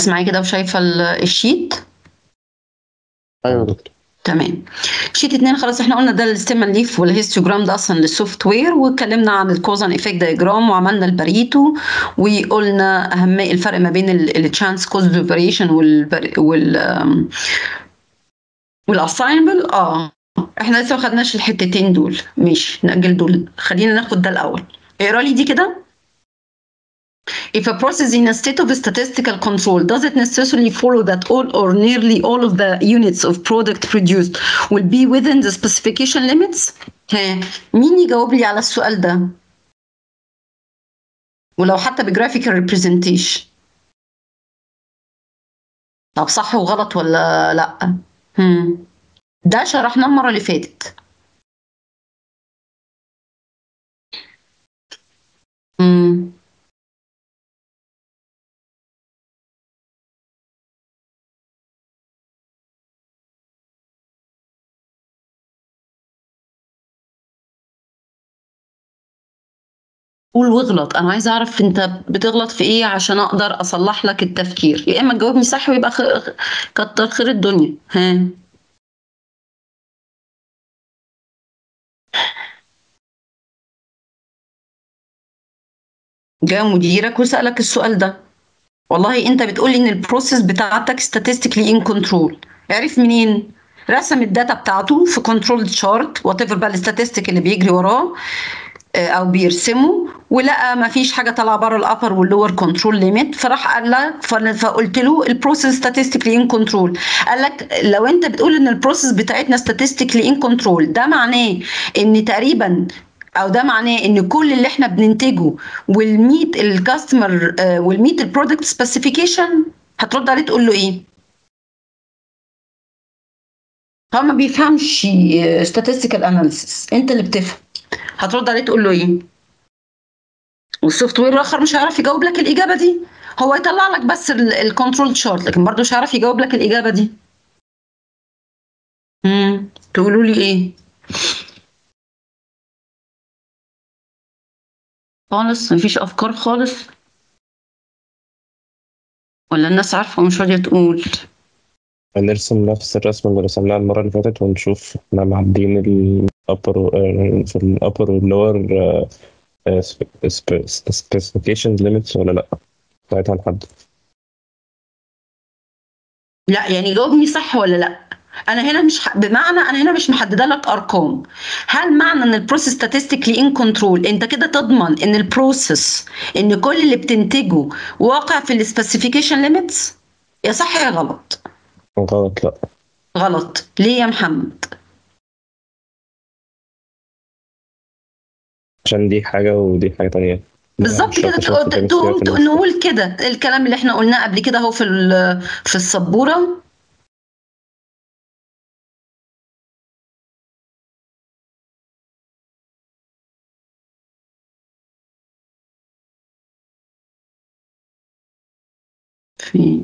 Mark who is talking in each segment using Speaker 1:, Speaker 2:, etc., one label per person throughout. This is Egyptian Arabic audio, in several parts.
Speaker 1: معايا كده وشايفه ال- الشيت
Speaker 2: ايوه يا دكتور
Speaker 1: تمام شيت اتنين خلاص احنا قلنا ده الستيمال ليف والهيستوجرام ده اصلا للسوفت وير واتكلمنا عن الكوز اند افكت دايجرام وعملنا الباريتو وقلنا اهميه الفرق ما بين التشانس كوز فاريشن وال وال آم، والاساينبل اه احنا لسه ما خدناش الحتتين دول ماشي نأجل دول خلينا ناخد ده الاول اقرا لي دي كده If a process is in a state of statistical control, does it necessarily follow that all or nearly all of the units of product produced will be within the specification limits? ها مين يجاوب لي على السؤال ده؟ ولو حتى بجرافيكال ريبريزنتيشن طب صح وغلط ولا لا؟ هم. ده شرحناه المرة اللي فاتت. امم قول واغلط انا عايزه اعرف انت بتغلط في ايه عشان اقدر اصلح لك التفكير يا اما تجاوبني صح ويبقى خ... كتر خير الدنيا ها جاء مديرك وسألك السؤال ده والله انت بتقولي ان البروسيس بتاعتك statistically in control عرف منين رسم الداتا بتاعته في كنترول تشارت وات ايفر بقى الستاتستيك اللي بيجري وراه آه، او بيرسمه ولقى ما فيش حاجه طالعه بره الابر واللور كنترول ليميت فراح قال لك فأنا- فقلت له البروسيس statistically in control قال لك لو انت بتقول ان البروسيس بتاعتنا statistically in control ده معناه ان تقريبا او ده معناه ان كل اللي احنا بننتجه والميت الكاستمر والميت البرودكت سبيسيفيكيشن هترد عليه تقول له ايه؟ هو ما بيفهمش آه، statistical analysis انت اللي بتفهم هترد عليه تقول له ايه؟ والسوفت وير الاخر مش هيعرف يجاوب لك الاجابه دي هو يطلع لك بس الكنترول شارت لكن برضه مش هيعرف يجاوب لك الاجابه دي امم تقولوا لي ايه خالص مفيش افكار خالص ولا الناس عارفه ومش راضيه تقول
Speaker 2: هنرسم نفس الرسمة اللي رسمناها المرة اللي فاتت ونشوف احنا معديين الأبر في الأبر واللور specification limits ولا لأ ساعتها نحدد
Speaker 1: لا يعني جاوبني صح ولا لا انا هنا مش ح... بمعنى انا هنا مش محدده لك ارقام هل معنى ان البروسيس statistically ان كنترول انت كده تضمن ان البروسيس ان كل اللي بتنتجه واقع في السبيسيفيكيشن ليميتس يا صح يا غلط
Speaker 2: غلط لأ
Speaker 1: غلط ليه يا محمد
Speaker 2: عشان دي حاجة ودي حاجة تانية
Speaker 1: بالظبط
Speaker 2: مش
Speaker 1: كده
Speaker 2: شرط شرط
Speaker 1: تقول-
Speaker 2: كده
Speaker 1: تقوم
Speaker 2: في النص.
Speaker 1: نقول كده الكلام اللي احنا قلناه قبل كده اهو في ال- في السبوره في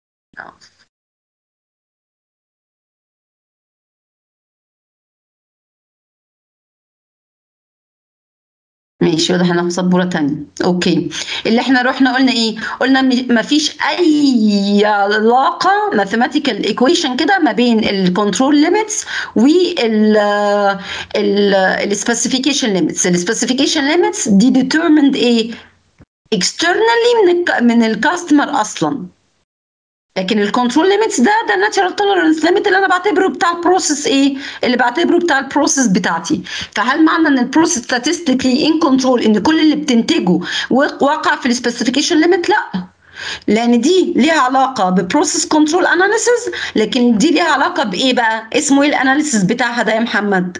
Speaker 1: ماشي واضح انها في سبوره تانية اوكي اللي احنا رحنا قلنا ايه قلنا ما فيش اي علاقه ماثيماتيكال ايكويشن كده ما بين الكنترول ليميتس وال السبيسيفيكيشن ليميتس السبيسيفيكيشن ليميتس دي ديترميند ايه externally من ال من الكاستمر اصلا لكن الكنترول ليميتس ده ده الناتشرال توليرنس ليميت اللي انا بعتبره بتاع البروسيس ايه اللي بعتبره بتاع البروسيس بتاعتي فهل معنى ان البروسيس statistically ان كنترول ان كل اللي بتنتجه واقع في السبيسيفيكيشن ليميت لا لان دي ليها علاقه ببروسيس كنترول اناليسيز لكن دي ليها علاقه بايه بقى اسمه ايه الاناليسيز بتاعها ده يا محمد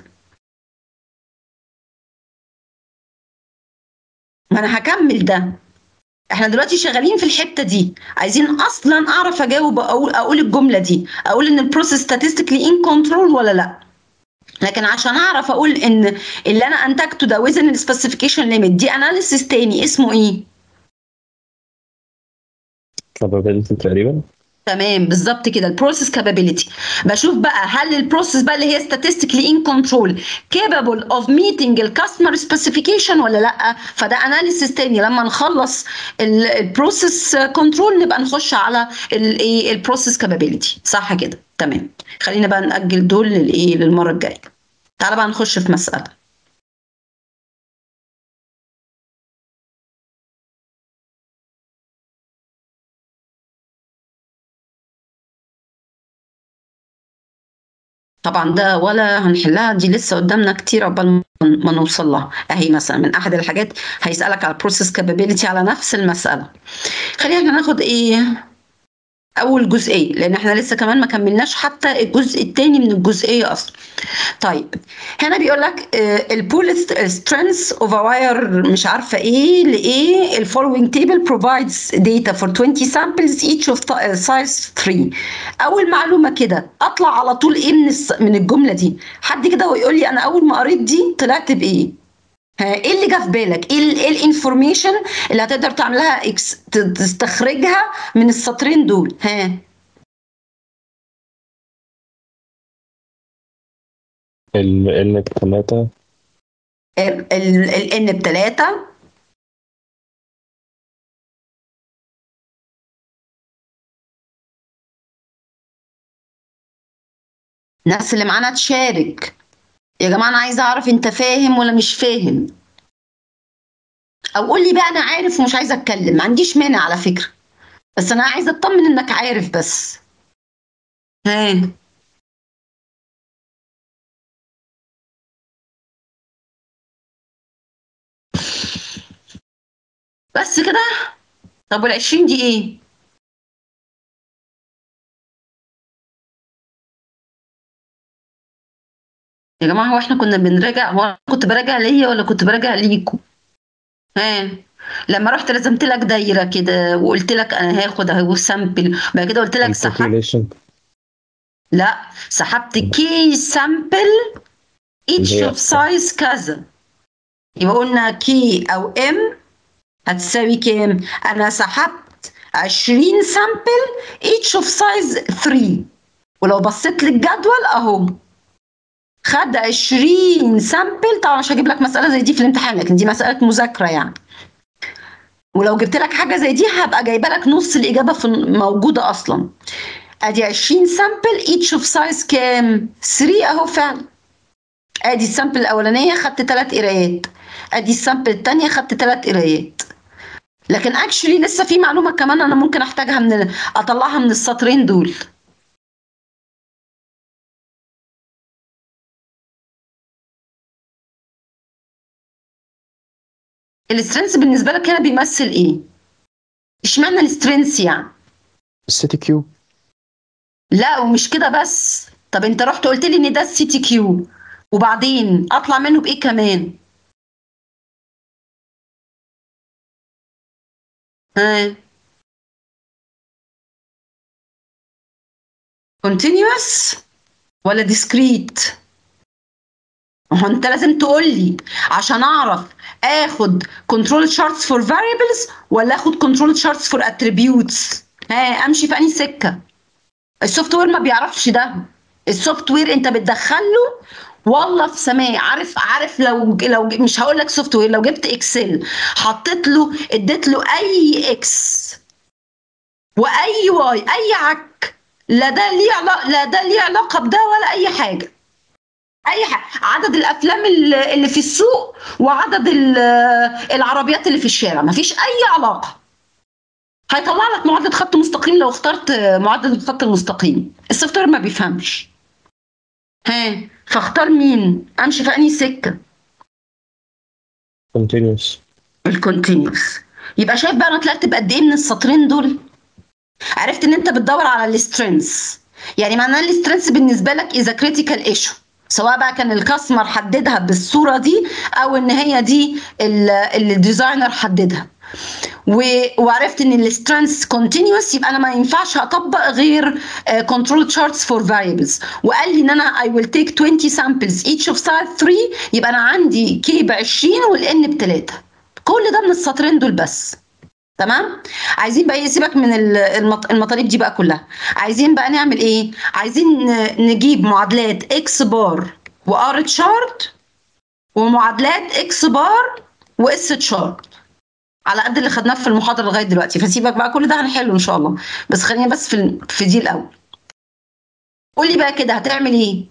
Speaker 1: ما انا هكمل ده احنا دلوقتي شغالين في الحته دي عايزين اصلا اعرف اجاوب اقول اقول الجمله دي اقول ان البروسيس statistically ان كنترول ولا لا لكن عشان اعرف اقول ان اللي انا انتجته ده within السبيسيفيكيشن ليميت دي اناليسيس تاني اسمه ايه
Speaker 2: probability تقريبا
Speaker 1: تمام بالظبط كده البروسيس كابابيلتي بشوف بقى هل البروسيس بقى اللي هي statistically in control capable of meeting الكاستمر سبيسيفيكيشن ولا لا فده اناليسيس تاني لما نخلص البروسيس كنترول نبقى نخش على الايه البروسيس كابابيلتي صح كده تمام خلينا بقى ناجل دول للايه للمره الجايه تعالى بقى نخش في مساله طبعا ده ولا هنحلها دي لسه قدامنا كتير قبل ما نوصل لها اهي مثلا من احد الحاجات هيسالك على البروسيس كابابيلتي على نفس المساله خلينا احنا ناخد ايه اول جزئيه لان احنا لسه كمان ما كملناش حتى الجزء الثاني من الجزئيه اصلا طيب هنا بيقول لك البول سترينث اوف واير مش عارفه ايه لايه الفولوينج تيبل provides data for 20 samples each of size 3 اول معلومه كده اطلع على طول ايه من من الجمله دي حد كده ويقول لي انا اول ما قريت دي طلعت بايه ايه اللي جه في بالك؟ ايه ايه الانفورميشن اللي هتقدر تعملها إكس تستخرجها من السطرين دول؟ ها
Speaker 2: ال N بتلاتة
Speaker 1: ال N بتلاتة الناس اللي معانا تشارك يا جماعه انا عايزه اعرف انت فاهم ولا مش فاهم او قول لي بقى انا عارف ومش عايزه اتكلم ما عنديش مانع على فكره بس انا عايزه اطمن انك عارف بس ها بس كده طب وال20 دي ايه يا جماعه هو احنا كنا بنراجع هو انا كنت براجع ليا ولا كنت براجع ليكم ها لما رحت رسمت لك دايره كده وقلت لك انا هاخد اهو سامبل بعد كده قلت لك سحبت
Speaker 2: calculation
Speaker 1: لا سحبت كي سامبل each
Speaker 2: اللي هي-
Speaker 1: of size كذا يبقى قلنا كي او ام هتساوي كام انا سحبت 20 سامبل each of size 3 ولو بصيت للجدول اهو خد 20 سامبل طبعا مش هجيب لك مساله زي دي في الامتحان لكن دي مساله مذاكره يعني ولو جبت لك حاجه زي دي هبقى جايبه لك نص الاجابه في موجوده اصلا ادي 20 سامبل each of size كام 3 اهو فعلا ادي السامبل الاولانيه خدت ثلاث قرايات ادي السامبل الثانيه خدت ثلاث قرايات لكن اكشلي لسه في معلومه كمان انا ممكن احتاجها من ال- اطلعها من السطرين دول السترينث بالنسبه لك هنا بيمثل ايه اشمعنى السترينث يعني
Speaker 2: السيتي كيو
Speaker 1: لا ومش كده بس طب انت رحت قلت لي ان ده السي تي كيو وبعدين اطلع منه بايه كمان ها continuous ولا discrete ما هو انت لازم تقول لي عشان اعرف اخد control charts for variables ولا اخد control charts for attributes ها امشي في انهي سكه السوفت وير ما بيعرفش ده السوفت وير انت بتدخله والله في سماء عارف عارف لو لو مش هقول لك سوفت وير لو جبت اكسل حطيت له اديت له اي اكس واي واي اي عك لا ده ليه علاقه لا ده ليه علاقه بده ولا اي حاجه اي حاجه عدد الافلام اللي اللي في السوق وعدد ال- العربيات اللي في الشارع مفيش اي علاقه هيطلع لك معادله خط مستقيم لو اخترت معادله الخط المستقيم السوفت وير ما بيفهمش ها فاختار مين امشي في انهي سكه
Speaker 2: continuous
Speaker 1: الكونتينيوس يبقى شايف بقى انا طلعت بقد ايه من السطرين دول عرفت ان انت بتدور على السترينث يعني معناه السترينث بالنسبه لك اذا كريتيكال ايشو سواء بقى كان الكاستمر حددها بالصوره دي او ان هي دي ال- الديزاينر حددها و- وعرفت ان السترينث كونتينيوس يبقى انا ما ينفعش اطبق غير كنترول تشارتس فور فاريبلز وقال لي ان انا I will take 20 samples each of size 3 يبقى انا عندي كي ب 20 والان ب 3 كل ده من السطرين دول بس تمام عايزين بقى ايه سيبك من ال- المط- المطالب دي بقى كلها عايزين بقى نعمل ايه عايزين ن- نجيب معادلات اكس بار وار تشارت ومعادلات اكس بار واس تشارت على قد اللي خدناه في المحاضره لغايه دلوقتي فسيبك بقى كل ده هنحله ان شاء الله بس خلينا بس في ال- في دي الاول قولي بقى كده هتعمل ايه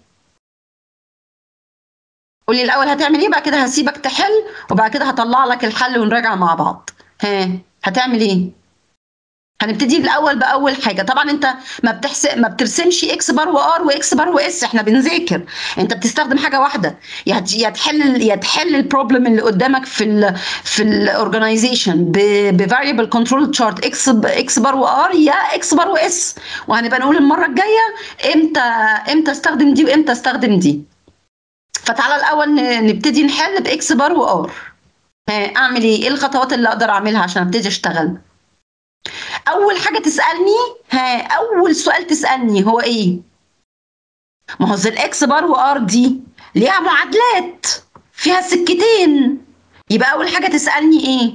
Speaker 1: قولي الاول هتعمل ايه بقى كده هسيبك تحل وبعد كده هطلع لك الحل ونراجع مع بعض ها هتعمل ايه هنبتدي الاول باول حاجه طبعا انت ما بتحسب ما بترسمش اكس بار وار واكس بار واس احنا بنذاكر انت بتستخدم حاجه واحده يا هت- يا تحل يا تحل البروبلم اللي قدامك في ال في الاورجنايزيشن بفاريبل كنترول تشارت اكس اكس بار وار يا اكس بار واس وهنبقى نقول المره الجايه امتى امتى استخدم دي وامتى استخدم دي فتعالى الاول ن- نبتدي نحل باكس بار وار ها، اعمل ايه ايه الخطوات اللي اقدر اعملها عشان ابتدي اشتغل اول حاجه تسالني ها اول سؤال تسالني هو ايه ما هو زي الاكس بار وار دي ليها معادلات فيها سكتين يبقى اول حاجه تسالني ايه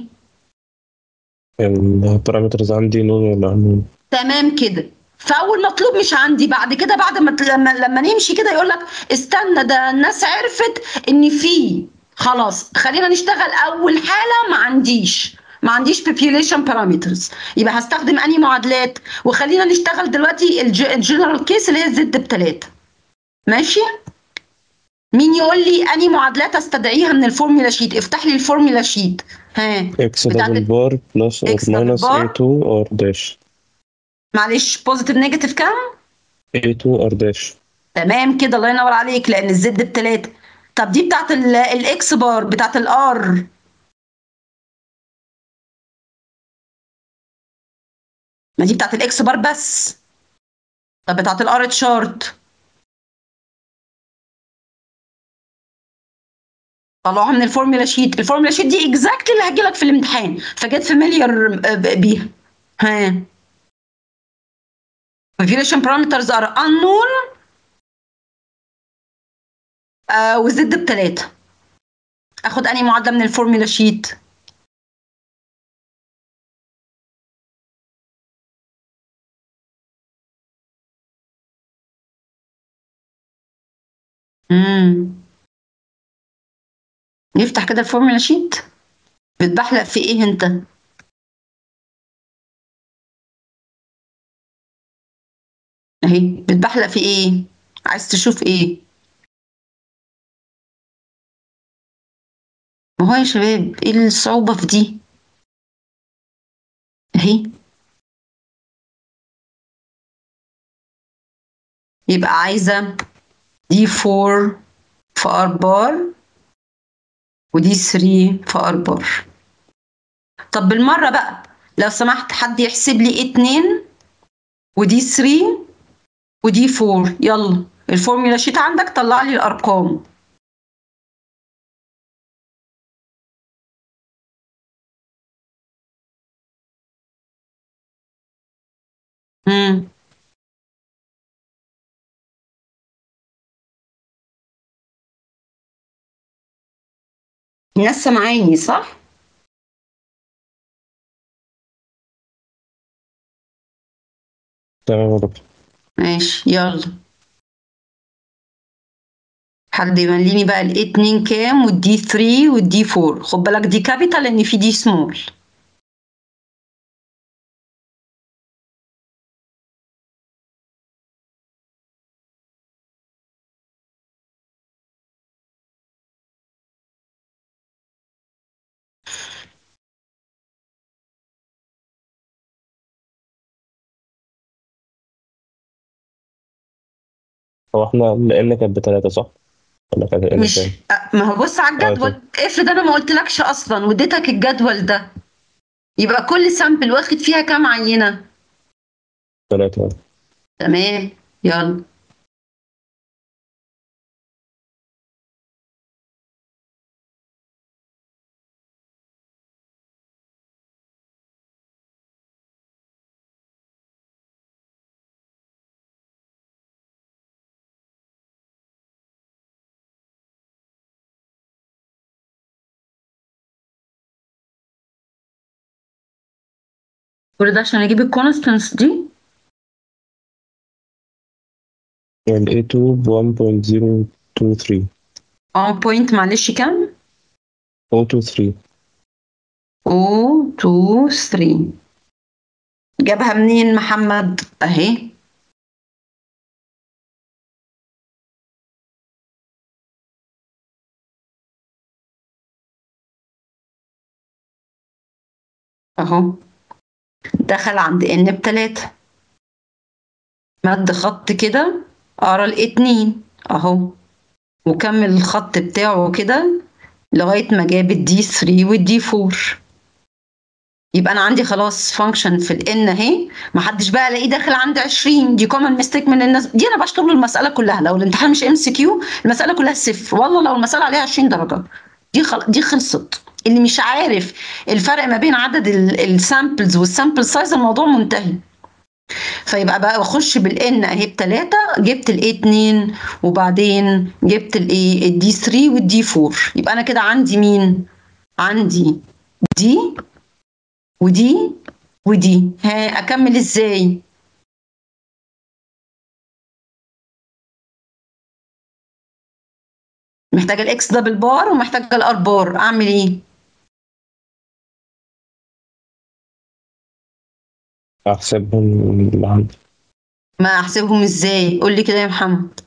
Speaker 2: البارامترز عندي نون ولا نون
Speaker 1: تمام كده فاول مطلوب مش عندي بعد كده بعد ما ت- لما لما نمشي كده يقول لك استنى ده الناس عرفت ان في خلاص خلينا نشتغل اول حاله ما عنديش ما عنديش population parameters يبقى هستخدم انهي معادلات وخلينا نشتغل دلوقتي الجنرال كيس اللي هي زد بتلاتة ماشي مين يقول لي انهي معادلات استدعيها من الفورمولا شيت افتح لي الفورمولا شيت ها
Speaker 2: اكس
Speaker 1: بتاعت
Speaker 2: دبل بار بلس اور
Speaker 1: X double
Speaker 2: ماينس
Speaker 1: bar.
Speaker 2: A2 ار داش
Speaker 1: معلش بوزيتيف نيجاتيف كام
Speaker 2: A2 ار داش
Speaker 1: تمام كده الله ينور عليك لان الزد بتلاتة طب دي بتاعت ال- الاكس بار بتاعت الار ما دي بتاعت الاكس بار بس طب بتاعت الار تشارت طلعوها من الفورمولا شيت الفورمولا شيت دي اكزاكتلي اللي هتجيلك في الامتحان فجيت فاميليار بيها ها population parameters are unknown آه وزد بتلاتة اخد انهي معادله من الفورمولا شيت امم نفتح كده الفورمولا شيت بتبحلق في ايه انت اهي بتبحلق في ايه عايز تشوف ايه ما هو يا شباب ايه الصعوبة في دي اهي يبقى عايزة دي 4 في ار بار ودي 3 في ار بار طب بالمرة بقى لو سمحت حد يحسب لي 2 ودي 3 ودي 4 يلا الفورمولا شيت عندك طلع لي الارقام امم الناس سامعاني صح
Speaker 2: تمام يا دكتور
Speaker 1: ماشي يلا حد يمليني بقى الاي 2 كام والدي 3 والدي 4 خد بالك دي كابيتال لان في دي سمول
Speaker 2: هو احنا لان كانت بتلاتة صح؟ ولا كانت لان
Speaker 1: مش
Speaker 2: كام؟
Speaker 1: أ- ما هو بص على الجدول افرض انا ما قلتلكش اصلا واديتك الجدول ده يبقى كل سامبل واخد فيها كام عينة
Speaker 2: تلاتة
Speaker 1: تمام يلا كل ده عشان اجيب الكونستنس دي
Speaker 2: ال A2 ب 1.023
Speaker 1: اه بوينت معلش كام
Speaker 2: 023
Speaker 1: او 2 3 جابها منين محمد اهي اهو دخل عند ان بتلاتة مد خط كده قرا الاتنين اهو وكمل الخط بتاعه كده لغاية ما جاب الدي 3 والدي 4 يبقى انا عندي خلاص فانكشن في الان اهي ما حدش بقى الاقيه داخل عند 20 دي كومن ميستيك من الناس دي انا بشطب له المساله كلها لو الامتحان مش ام سي كيو المساله كلها صفر والله لو المساله عليها 20 درجه دي خل... دي خلصت اللي مش عارف الفرق ما بين عدد السامبلز والسامبل سايز الموضوع منتهي فيبقى بقى بخش بالان اهي بتلاتة جبت الاي 2 وبعدين جبت الايه الدي 3 والدي 4 يبقى انا كده عندي مين عندي دي ودي ودي ها اكمل ازاي محتاجه الاكس دبل بار ومحتاجه الار بار اعمل ايه
Speaker 2: احسبهم اللي عندي
Speaker 1: ما احسبهم ازاي قول لي كده يا محمد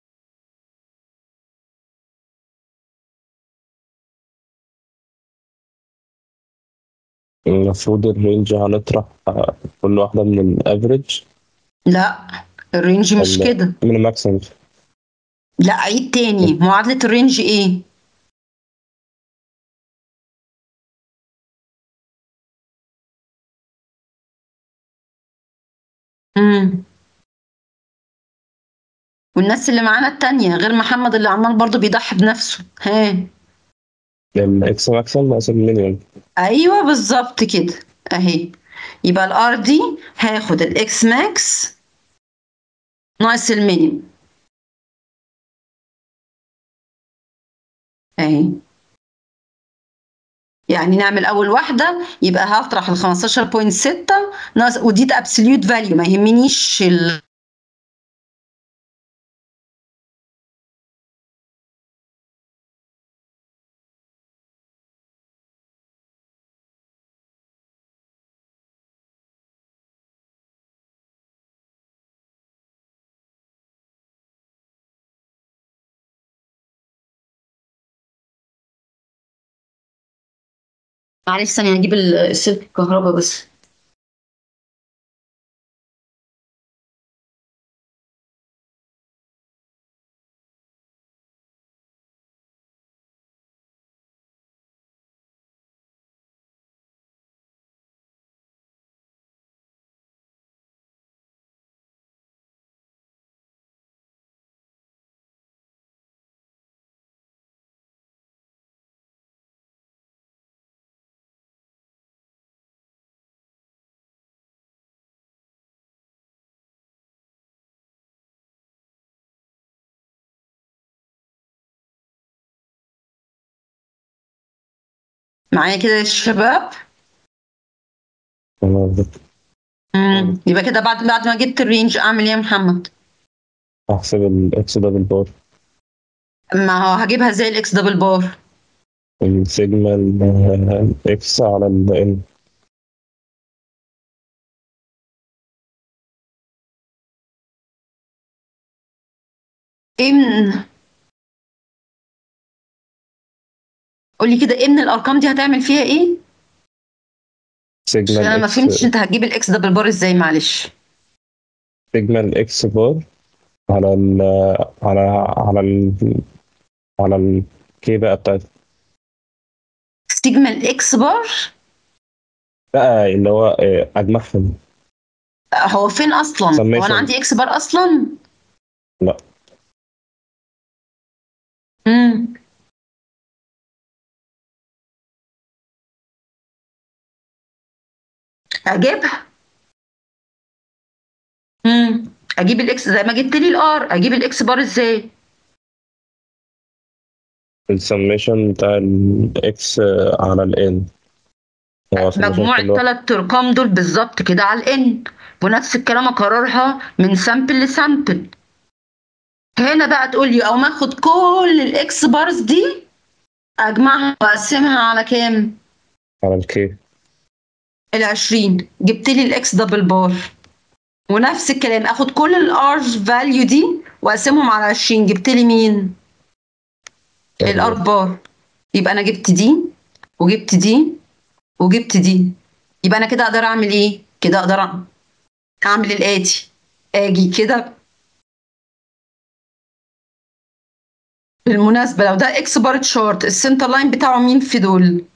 Speaker 2: المفروض الرينج هنطرح آه، كل واحدة من الافريج
Speaker 1: لا الرينج مش
Speaker 2: ولا-
Speaker 1: كده
Speaker 2: من الماكسيمم
Speaker 1: لا عيد تاني معادله الرينج ايه امم والناس اللي معانا التانية غير محمد اللي عمال برضو بيضحي بنفسه ها
Speaker 2: الاكس ماكسيمم ناقص المينيمم
Speaker 1: ايوه بالظبط كده اهي يبقى الار دي هاخد الاكس ماكس ناقص المينيمم اهي يعني نعمل اول واحده يبقى هطرح ال 15.6 ناقص ودي ابسوليوت فاليو ما يهمنيش ال معلش ثانيه هجيب ال- السلك الكهرباء بس معايا كده يا شباب
Speaker 2: تمام
Speaker 1: مم. يبقى كده بعد بعد ما جبت الرينج اعمل ايه يا محمد
Speaker 2: احسب الاكس دبل بار
Speaker 1: ما هو هجيبها زي الاكس دبل بار
Speaker 2: السيجما الاكس على الان
Speaker 1: ايه من قولي كده ايه من الارقام دي هتعمل فيها ايه
Speaker 2: سيجما
Speaker 1: عشان انا ما
Speaker 2: الاكس
Speaker 1: فهمتش انت هتجيب الاكس دبل بار ازاي معلش
Speaker 2: سيجما الاكس بار على ال على على ال على الكي بقى بتاعتها
Speaker 1: سيجما الاكس بار
Speaker 2: بقى اللي هو آه، اجمعهم
Speaker 1: هو فين اصلا هو
Speaker 2: Summation.
Speaker 1: انا عندي اكس بار اصلا
Speaker 2: لا.
Speaker 1: امم اجيبها امم اجيب الاكس زي ما جبت لي الار اجيب الاكس بار ازاي
Speaker 2: السميشن بتاع الاكس على الان اه عشان
Speaker 1: مجموع
Speaker 2: نشوف كل واحد.
Speaker 1: الثلاث ارقام دول بالظبط كده على الان ونفس الكلام اكررها من سامبل لسامبل هنا بقى تقول لي او ما اخد كل الاكس بارز دي اجمعها واقسمها على كام
Speaker 2: على الكي
Speaker 1: ال 20 جبت لي الاكس دبل بار ونفس الكلام اخد كل الارز فاليو دي واقسمهم على 20 جبت لي مين الار بار يبقى انا جبت دي وجبت دي وجبت دي يبقى انا كده اقدر اعمل ايه كده اقدر اعمل الاتي اجي كده بالمناسبة لو ده اكس بار تشارت السنتر لاين بتاعه مين في دول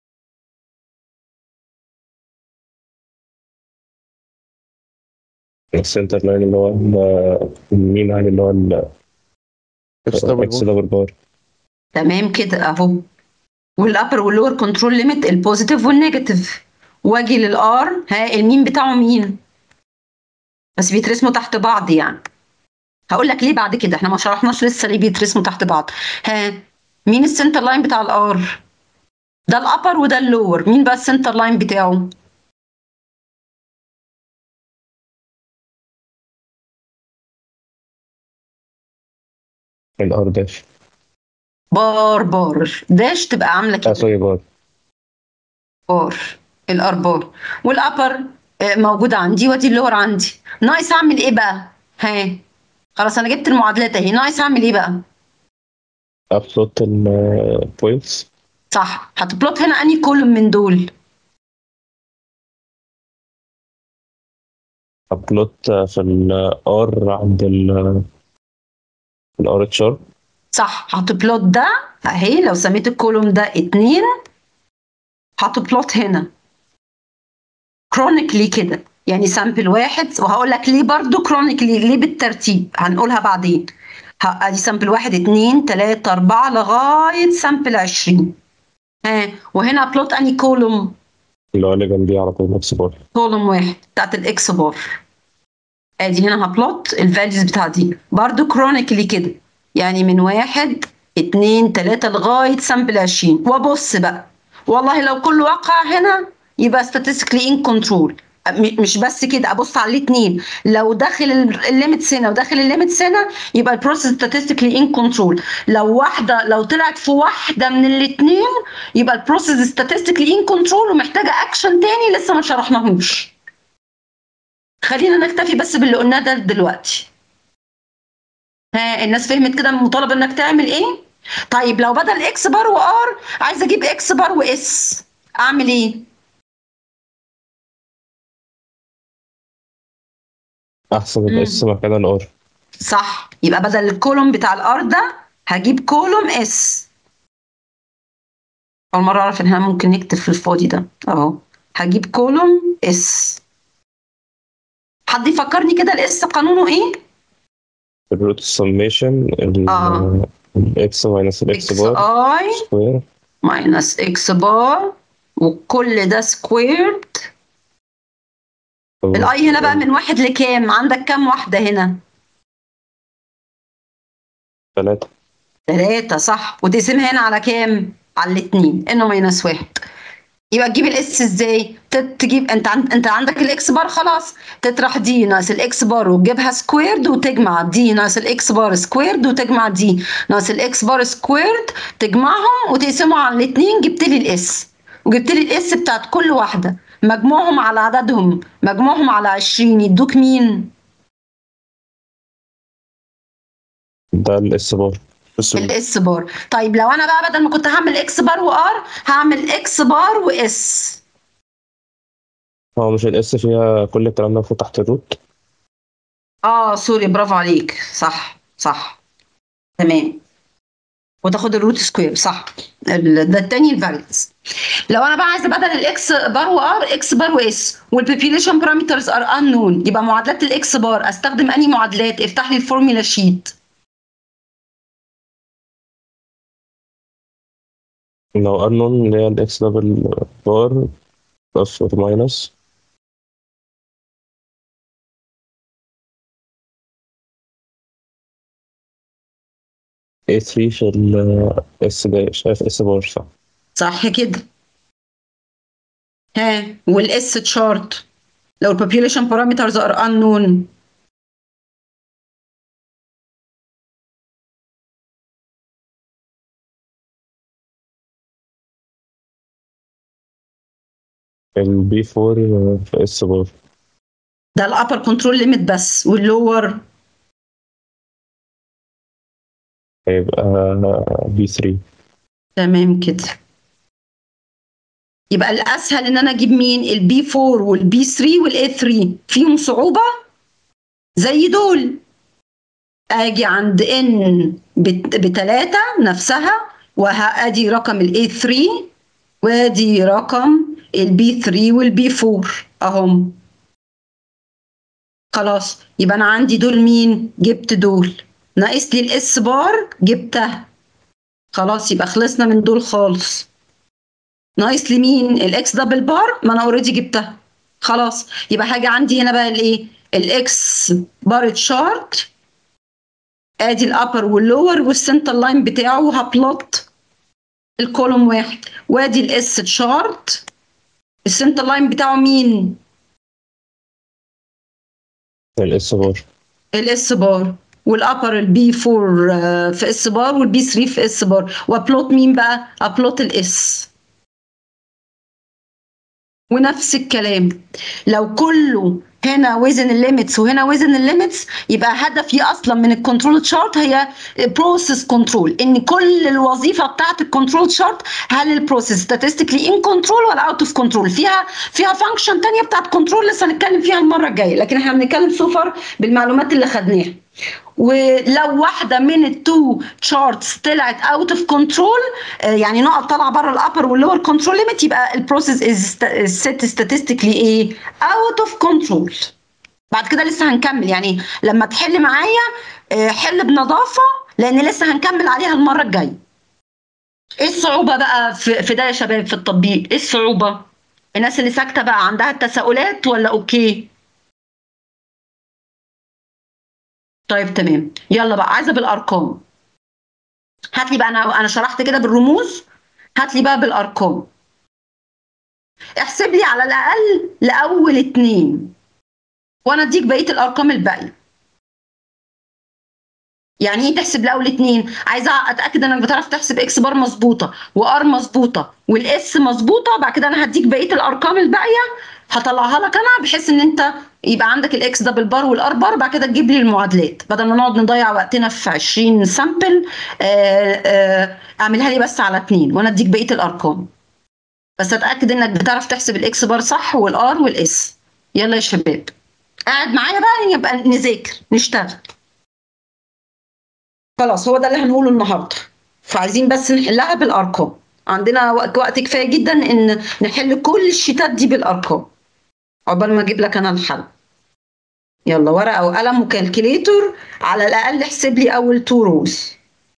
Speaker 2: السنتر لاين اللي هو ال- اليمين عادي اللي هو ال-
Speaker 3: اكس دبل
Speaker 2: اكس
Speaker 3: بول
Speaker 2: دبل بار
Speaker 1: تمام كده اهو والابر واللور كنترول ليميت البوزيتيف والنيجاتيف واجي للار ها المين بتاعه مين بس بيترسموا تحت بعض يعني هقول لك ليه بعد كده احنا ما شرحناش لسه ليه بيترسموا تحت بعض ها مين السنتر لاين بتاع الار ده الابر وده اللور مين بقى السنتر لاين بتاعه
Speaker 2: الار داش
Speaker 1: بار بار داش تبقى عامله
Speaker 2: اه
Speaker 1: كده
Speaker 2: سوري بار
Speaker 1: بار الار بار والابر آه، موجوده عندي وادي اللور عندي ناقص اعمل ايه بقى ها خلاص انا جبت المعادلات اهي ناقص اعمل ايه بقى
Speaker 2: ابلوت البوينتس
Speaker 1: صح هتبلوت هنا انهي كولوم من دول
Speaker 2: ابلوت في الار عند ال الار تشارت
Speaker 1: صح هتبلوت ده اهي لو سميت الكولوم ده اتنين هتبلوت هنا كرونيكلي كده يعني سامبل واحد وهقول لك ليه برضو كرونيكلي ليه بالترتيب هنقولها بعدين ه- ادي سامبل واحد اتنين تلاتة اربعة لغاية سامبل عشرين ها وهنا بلوت اني كولوم
Speaker 2: اللي هو اللي جنبيه على طول اكس بار
Speaker 1: كولوم واحد بتاعت الاكس بار ادي هنا هبلوت الفاليوز بتاع دي برضو كرونيكلي كده يعني من واحد اتنين تلاتة لغاية سامبل عشرين وابص بقى والله لو كل وقع هنا يبقى statistically in control م- مش بس كده ابص على الاثنين لو داخل الليميتس هنا وداخل الليميتس هنا يبقى البروسيس statistically in control لو واحده لو طلعت في واحده من الاثنين يبقى البروسيس statistically in control ومحتاجه اكشن تاني لسه ما شرحناهوش خلينا نكتفي بس باللي قلناه ده دلوقتي ها الناس فهمت كده المطالب انك تعمل ايه طيب لو بدل اكس بار وار عايزه اجيب اكس بار واس اعمل ايه
Speaker 2: احسب
Speaker 1: مم.
Speaker 2: الاس مكان الار
Speaker 1: صح يبقى بدل الكولوم بتاع الار ده هجيب كولوم اس اول مره اعرف ان احنا ممكن نكتب في الفاضي ده اهو هجيب كولوم اس حد يفكرني كده الاس قانونه ايه
Speaker 2: الروت السميشن
Speaker 1: آه.
Speaker 2: الاكس ماينس الاكس
Speaker 1: اكس
Speaker 2: بار
Speaker 1: اي
Speaker 2: سكوير
Speaker 1: ماينس اكس بار وكل ده سكويرد الاي هنا بقى من واحد لكام عندك كام واحده هنا
Speaker 2: ثلاثة
Speaker 1: ثلاثة صح وتقسمها هنا على كام؟ على الاثنين انه ماينس واحد يبقى تجيب الاس ازاي؟ تت- تجيب انت عند... انت عندك الاكس بار خلاص تطرح دي ناقص الاكس بار وتجيبها سكويرد وتجمع دي ناقص الاكس بار سكويرد وتجمع دي ناقص الاكس بار سكويرد تجمعهم وتقسمهم على الاثنين جبت لي الاس وجبت لي الاس بتاعت كل واحده مجموعهم على عددهم مجموعهم على 20 يدوك مين؟
Speaker 2: ده الاس بار
Speaker 3: بس
Speaker 1: الاس بار طيب لو انا بقى بدل ما كنت هعمل اكس بار وار هعمل اكس بار واس
Speaker 2: هو مش الاس فيها كل الكلام ده المفروض تحت الروت
Speaker 1: اه سوري برافو عليك صح صح تمام وتاخد الروت سكوير صح ال- ده التاني الفاريبلز لو انا بقى عايزه بدل الاكس بار وار اكس بار واس والبوبيليشن بارامترز ار انون يبقى معادلات الاكس بار استخدم انهي معادلات افتح لي الفورميلا شيت
Speaker 2: لو ارنون اللي هي الاكس دبل بار بلس اور ماينس اي 3 في الاس ده شايف اس بار صح
Speaker 1: صح كده ها والاس تشارت لو البوبيوليشن بارامترز ار unknown
Speaker 2: البي 4 في اس بار
Speaker 1: ده الابر كنترول ليميت بس واللور
Speaker 2: هيبقى بي 3
Speaker 1: تمام كده يبقى الاسهل ان انا اجيب مين البي 4 والبي 3 والاي 3 فيهم صعوبه زي دول اجي عند ان بتلاتة نفسها وهادي رقم الاي 3 وادي رقم البي 3 والبي 4 اهم خلاص يبقى انا عندي دول مين جبت دول ناقص لي الاس بار جبتها خلاص يبقى خلصنا من دول خالص ناقص لي مين الاكس دبل بار ما انا اوريدي جبتها خلاص يبقى حاجه عندي هنا بقى الايه الاكس بار تشارت ادي الابر واللور والسنتر لاين بتاعه هبلوت الكولوم واحد وادي الاس تشارت السنتر لاين بتاعه مين
Speaker 2: الاس بار
Speaker 1: الاس بار والابر البي 4 في اس بار والبي 3 في اس بار وابلوت مين بقى ابلوت الاس ونفس الكلام لو كله هنا وزن الليميتس وهنا وزن الليميتس يبقى هدفي اصلا من الكنترول تشارت هي بروسيس كنترول ان كل الوظيفه بتاعت الكنترول تشارت هل البروسيس statistically ان كنترول ولا اوت اوف كنترول فيها فيها فانكشن ثانيه بتاعت كنترول لسه هنتكلم فيها المره الجايه لكن احنا بنتكلم سوفر بالمعلومات اللي خدناها ولو واحده من التو تشارتس طلعت اوت اوف كنترول يعني نقط طالعه بره الابر واللور كنترول ليميت يبقى البروسيس از سيت statistically ايه اوت اوف كنترول بعد كده لسه هنكمل يعني لما تحل معايا حل بنظافه لان لسه هنكمل عليها المره الجايه ايه الصعوبه بقى في, في ده يا شباب في التطبيق ايه الصعوبه الناس اللي ساكته بقى عندها التساؤلات ولا اوكي طيب تمام يلا بقى عايزه بالارقام هات لي بقى انا انا شرحت كده بالرموز هات لي بقى بالارقام احسب لي على الاقل لاول اتنين وانا اديك بقيه الارقام الباقيه يعني ايه تحسب لاول اتنين عايزه اتاكد انك بتعرف تحسب اكس بار مظبوطه وار مظبوطه والاس مظبوطه بعد كده انا هديك بقيه الارقام الباقيه هطلعها لك انا بحيث ان انت يبقى عندك الاكس دبل بار والار بار بعد كده تجيب لي المعادلات بدل ما نقعد نضيع وقتنا في 20 سامبل اعملها لي بس على اتنين وانا اديك بقيه الارقام بس اتاكد انك بتعرف تحسب الاكس بار صح والار والاس يلا يا شباب قاعد معايا بقى يبقى نذاكر نشتغل خلاص هو ده اللي هنقوله النهارده فعايزين بس نحلها بالارقام عندنا وقت وقت كفايه جدا ان نحل كل الشيتات دي بالارقام عقبال ما اجيب لك انا الحل يلا ورقه وقلم وكالكليتور على الاقل احسب لي اول تو روز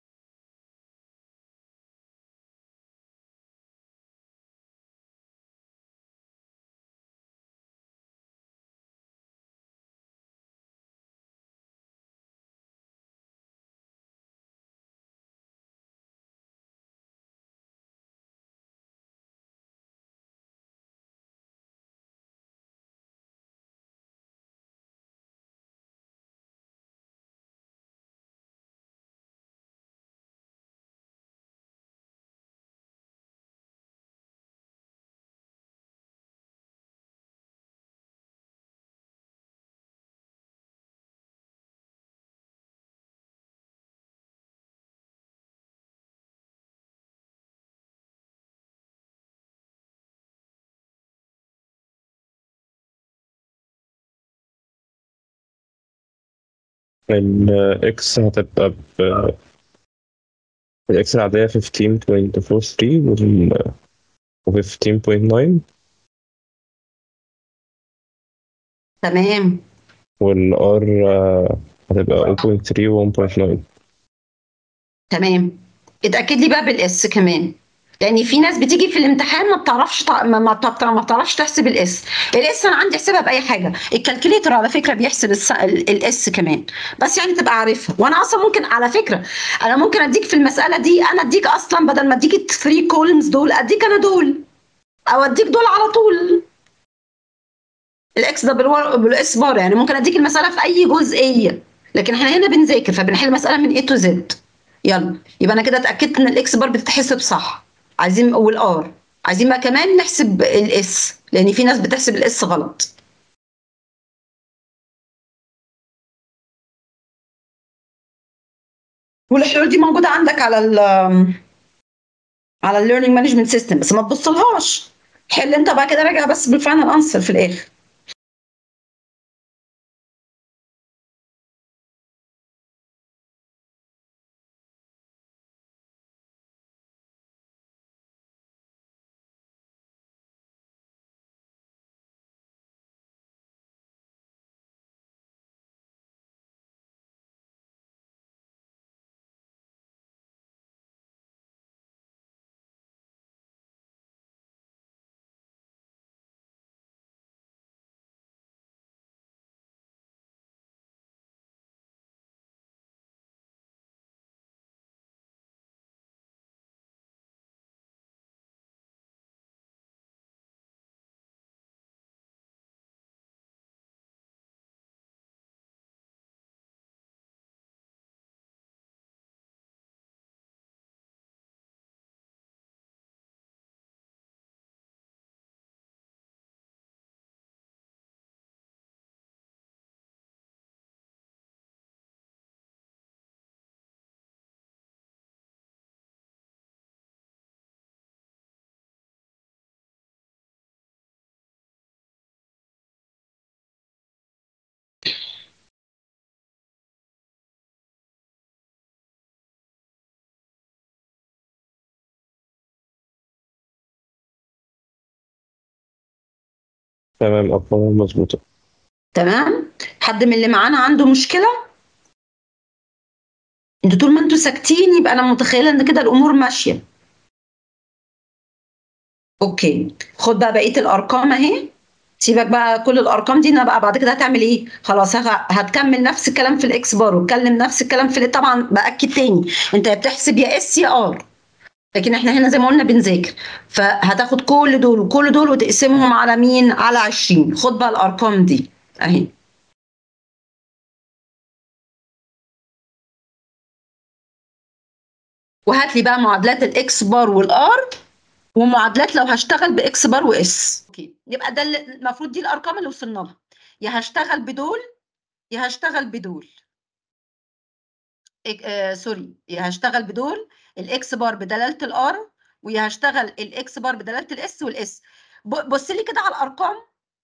Speaker 2: الاكس هتبقى ب الاكس العادية 15.43 وال و 15.9
Speaker 1: تمام
Speaker 2: والار هتبقى 0.3 و 1.9
Speaker 1: تمام اتاكد لي بقى بالاس كمان لان في ناس بتيجي في الامتحان ما بتعرفش تع... ما, ما, بتع... ما بتعرفش تحسب الاس الاس انا عندي احسبها باي حاجه الكالكوليتر على فكره بيحسب الس... الاس كمان بس يعني تبقى عارفها وانا اصلا ممكن على فكره انا ممكن اديك في المساله دي انا اديك اصلا بدل ما اديك الثري كولمز دول اديك انا دول اوديك دول على طول الاكس ده بالور... بالاس بار يعني ممكن اديك المساله في اي جزئيه لكن احنا هنا بنذاكر فبنحل المساله من A تو Z يلا يبقى انا كده اتاكدت ان الاكس بار بتتحسب صح عايزين والار عايزين بقى كمان نحسب الاس لان في ناس بتحسب الاس غلط والحلول دي موجوده عندك على ال على الليرنينج مانجمنت سيستم بس ما تبصلهاش حل انت بقى كده راجع بس بالفاينل انسر في الاخر
Speaker 2: تمام ارقام مظبوطه
Speaker 1: تمام حد من اللي معانا عنده مشكله انتوا طول ما انتوا ساكتين يبقى انا متخيله ان كده الامور ماشيه اوكي خد بقى بقيه الارقام اهي سيبك بقى كل الارقام دي انا بقى بعد كده هتعمل ايه خلاص هغ- هتكمل نفس الكلام في الاكس بار وتكلم نفس الكلام في ال- طبعا باكد تاني انت يا بتحسب يا اس يا ار لكن احنا هنا زي ما قلنا بنذاكر فهتاخد كل دول وكل دول وتقسمهم على مين على 20 خد بقى الارقام دي اهي وهات لي بقى معادلات الاكس بار والار ومعادلات لو هشتغل باكس بار واس اوكي يبقى ده اللي- المفروض دي الارقام اللي وصلنا لها يا هشتغل بدول يا هشتغل بدول إك- آه سوري يا هشتغل بدول الاكس بار بدلاله الار ويا هشتغل الاكس بار بدلاله الاس والاس ب- بص لي كده على الارقام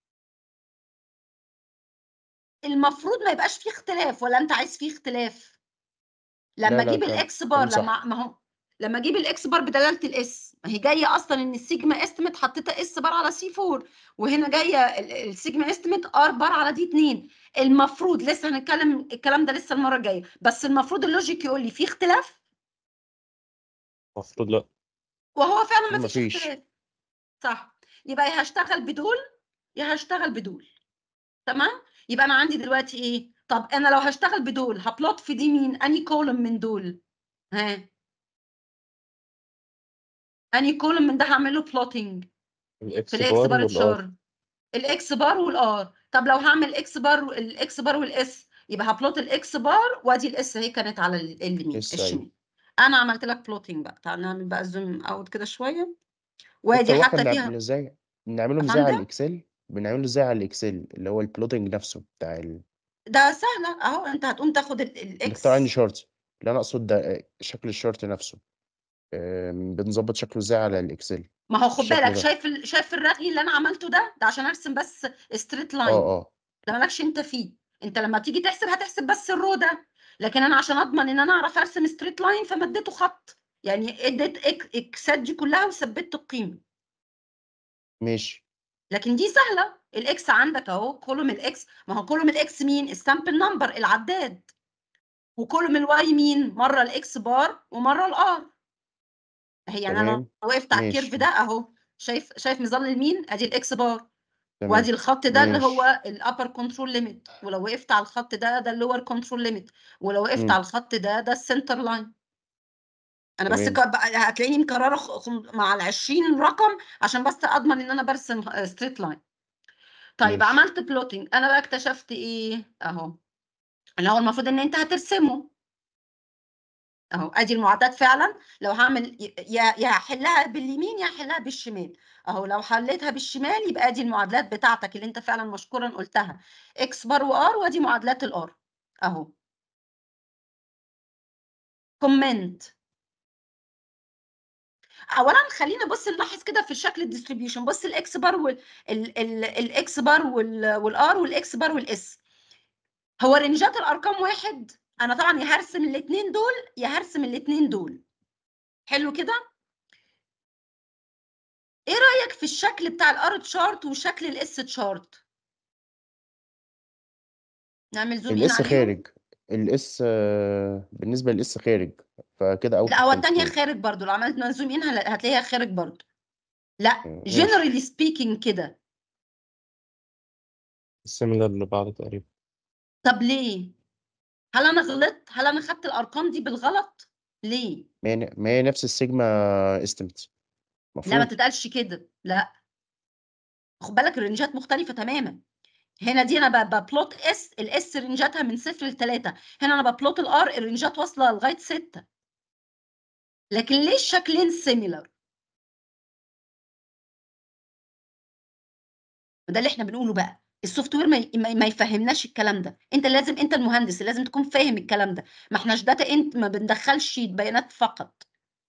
Speaker 1: المفروض ما يبقاش فيه اختلاف ولا انت عايز فيه اختلاف لما
Speaker 3: لا، لا،
Speaker 1: اجيب
Speaker 3: كان-
Speaker 1: الاكس بار
Speaker 3: كان صح.
Speaker 1: لما ما هو لما اجيب الاكس بار بدلاله الاس ما هي جايه اصلا ان السيجما استيميت حطيتها اس بار على سي 4 وهنا جايه ال- السيجما استيميت ار بار على دي 2 المفروض لسه هنتكلم الكلام ده لسه المره الجايه بس المفروض اللوجيك يقول لي في اختلاف
Speaker 2: المفروض لا
Speaker 1: وهو فعلا ما فيش
Speaker 3: مفيش.
Speaker 1: اختلاف صح يبقى يا هشتغل بدول يا هشتغل بدول تمام يبقى انا عندي دلوقتي ايه طب انا لو هشتغل بدول هبلوت في دي مين اني كولوم من دول ها اني كولوم من ده هعمل له بلوتنج
Speaker 2: الاكس
Speaker 1: في الاكس
Speaker 2: بار
Speaker 1: بار
Speaker 2: والار
Speaker 1: تشار الاكس بار والار طب لو هعمل اكس بار الاكس بار والاس يبقى هبلوت الاكس بار وادي الاس اهي كانت على ال- اليمين
Speaker 3: اس، أيوة.
Speaker 1: الشمال انا عملت لك بلوتنج بقى تعال نعمل بقى زوم اوت كده شويه وادي
Speaker 3: دكتور
Speaker 1: حتى
Speaker 3: واحنا
Speaker 1: فيها
Speaker 3: بنعمله ازاي بنعمله ازاي على
Speaker 1: أفندم؟
Speaker 3: الاكسل بنعمله ازاي على الاكسل اللي هو البلوتنج نفسه بتاع ال...
Speaker 1: ده سهله اهو انت هتقوم تاخد ال- الاكس
Speaker 3: دكتور عندي شورت اللي انا اقصد ده آه، شكل الشورت نفسه آم، بنظبط شكله ازاي على الاكسل
Speaker 1: ما هو خد
Speaker 3: الشكل
Speaker 1: بالك
Speaker 3: ده.
Speaker 1: شايف ال... شايف الرغي اللي انا عملته ده ده عشان ارسم بس ستريت لاين
Speaker 3: اه اه
Speaker 1: ده مالكش انت فيه انت لما تيجي تحسب هتحسب بس الرو ده لكن انا عشان اضمن ان انا اعرف ارسم ستريت لاين فمديته خط يعني اديت إك... اكسات دي كلها وثبت القيمه
Speaker 3: ماشي
Speaker 1: لكن دي سهله الاكس عندك اهو كولوم الاكس ما هو كولوم الاكس مين السامبل نمبر العداد وكولوم الواي مين مره الاكس بار ومره الار هي يعني انا
Speaker 3: تمام
Speaker 1: لو وقفت على الكيرف
Speaker 3: ماشي.
Speaker 1: ده اهو شايف شايف مظلل مين ادي الاكس بار
Speaker 3: تمام
Speaker 1: وادي الخط ده اللي
Speaker 3: ماشي.
Speaker 1: هو الابر كنترول ليميت ولو وقفت على الخط ده ده اللور كنترول ليميت ولو وقفت
Speaker 3: مم.
Speaker 1: على الخط ده ده السنتر لاين انا بس
Speaker 3: تمام.
Speaker 1: ك- بقى- هتلاقيني مكرره خ- خم- مع ال 20 رقم عشان بس اضمن ان انا برسم ستريت لاين طيب
Speaker 3: ماشي.
Speaker 1: عملت بلوتنج انا بقى اكتشفت ايه اهو اللي هو المفروض ان انت هترسمه اهو ادي المعادلات فعلا لو هعمل ي- يا يا هحلها باليمين يا هحلها بالشمال اهو لو حليتها بالشمال يبقى ادي المعادلات بتاعتك اللي انت فعلا مشكورا قلتها اكس بار وار وادي معادلات الار اهو كومنت اولا خلينا بص نلاحظ كده في الشكل الديستريبيوشن بص الاكس بار وال الاكس بار والار والاكس بار والاس هو رنجات الارقام واحد انا طبعا يا هرسم الاثنين دول يا هرسم الاثنين دول حلو كده ايه رايك في الشكل بتاع الار تشارت وشكل الاس تشارت نعمل زوم ان
Speaker 3: الاس
Speaker 1: عليهم
Speaker 3: خارج الاس آه، بالنسبه للاس خارج فكده اوت
Speaker 1: لا هو الثانيه خارج برضو لو عملت زوم ان هل- هتلاقيها خارج برضو لا
Speaker 3: ماشي.
Speaker 1: generally speaking كده
Speaker 2: similar لبعض تقريبا
Speaker 1: طب ليه هل انا غلطت هل انا خدت الارقام دي بالغلط ليه
Speaker 3: ما هي ما هي نفس السيجما استيميت
Speaker 1: لا ما
Speaker 3: المفروض
Speaker 1: تتقالش كده لا خد بالك الرنجات مختلفه تماما هنا دي انا ب- ببلوت اس الاس رنجاتها من صفر لثلاثه هنا انا ببلوت الار الرنجات واصله لغايه سته لكن ليه الشكلين سيميلر وده اللي احنا بنقوله بقى السوفت وير ما ي- ما ما يفهمناش الكلام ده انت لازم انت المهندس لازم تكون فاهم الكلام ده ما احناش داتا انت ما بندخلش بيانات فقط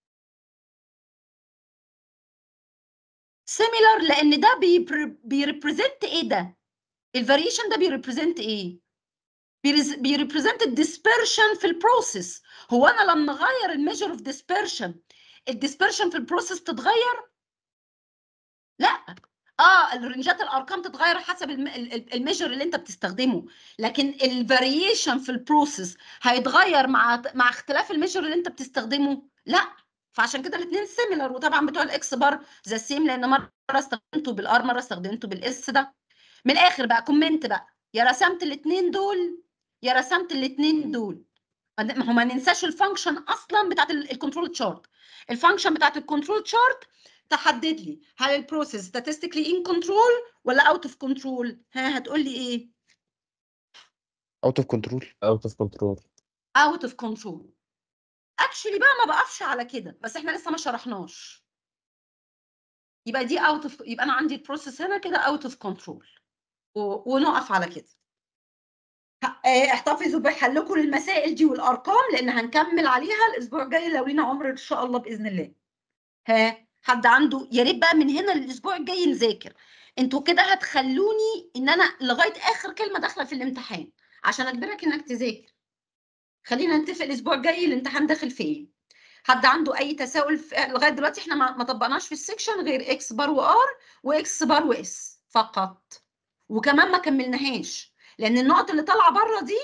Speaker 1: سيميلر لان ده بيريبريزنت ايه ده الفاريشن ده بيريبريزنت ايه بيريبريزنت الديسبرشن في البروسيس هو انا لما اغير الميجر اوف ديسبرشن الديسبرشن في البروسيس تتغير لا اه الرنجات الارقام تتغير حسب الميجر اللي انت بتستخدمه لكن الفاريشن في البروسيس هيتغير مع مع اختلاف الميجر اللي انت بتستخدمه لا فعشان كده الاثنين سيميلر وطبعا بتوع الاكس بار ذا سيم لان مره استخدمته بالار مره استخدمته بالاس ده من الاخر بقى كومنت بقى يا رسمت الاثنين دول يا رسمت الاثنين دول ما هو ما ننساش الفانكشن اصلا بتاعت الكنترول تشارت الفانكشن بتاعت الكنترول تشارت تحدد لي هل البروسيس statistically in control ولا out of control ها هتقول لي ايه
Speaker 3: اوت اوف كنترول
Speaker 2: out of control
Speaker 1: out of control اكشلي بقى ما بقفش على كده بس احنا لسه ما شرحناش يبقى دي out of يبقى انا عندي البروسيس هنا كده out of control و... ونقف على كده ه- آه، احتفظوا بحلكم للمسائل دي والارقام لان هنكمل عليها الاسبوع الجاي لو لينا عمر ان شاء الله باذن الله ها حد عنده يا ريت بقى من هنا للاسبوع الجاي نذاكر انتوا كده هتخلوني ان انا لغايه اخر كلمه داخله في الامتحان عشان اجبرك انك تذاكر خلينا نتفق الاسبوع الجاي الامتحان داخل في ايه حد عنده اي تساؤل في... لغايه دلوقتي احنا ما ما طبقناش في السكشن غير اكس بار وار واكس بار واس فقط وكمان ما كملناهاش لان النقط اللي طالعه بره دي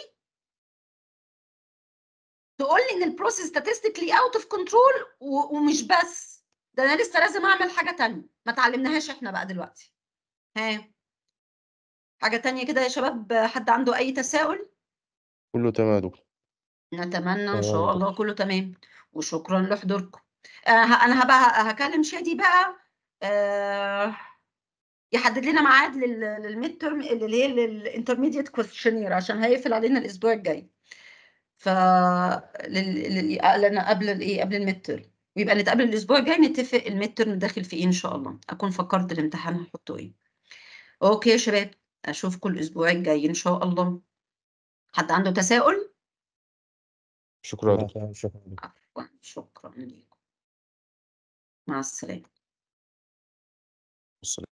Speaker 1: تقول لي ان البروسيس statistically اوت اوف كنترول ومش بس ده انا لسه لازم اعمل حاجه تانية ما اتعلمناهاش احنا بقى دلوقتي ها حاجه تانية كده يا شباب حد عنده اي تساؤل
Speaker 3: كله تمام يا دكتور
Speaker 1: نتمنى ان
Speaker 2: تمام
Speaker 1: شاء
Speaker 2: يا
Speaker 1: الله كله تمام وشكرا لحضوركم آه ه- انا هبقى هكلم شادي بقى آه يحدد لنا ميعاد للميد ترم اللي هي للانترميديت كويشنير عشان هيقفل علينا الاسبوع الجاي ف لل... لل... لأن قبل الايه قبل الميد ترم ويبقى نتقابل الاسبوع الجاي نتفق الميد ترم داخل في ايه ان شاء الله اكون فكرت الامتحان هحطه ايه اوكي يا شباب اشوفكم الاسبوع الجاي ان شاء الله حد عنده تساؤل
Speaker 3: شكرا يا
Speaker 2: لا،
Speaker 3: دكتور
Speaker 2: تمام، شكرا
Speaker 1: عفوا شكرا لكم مع السلامه
Speaker 3: والسلام.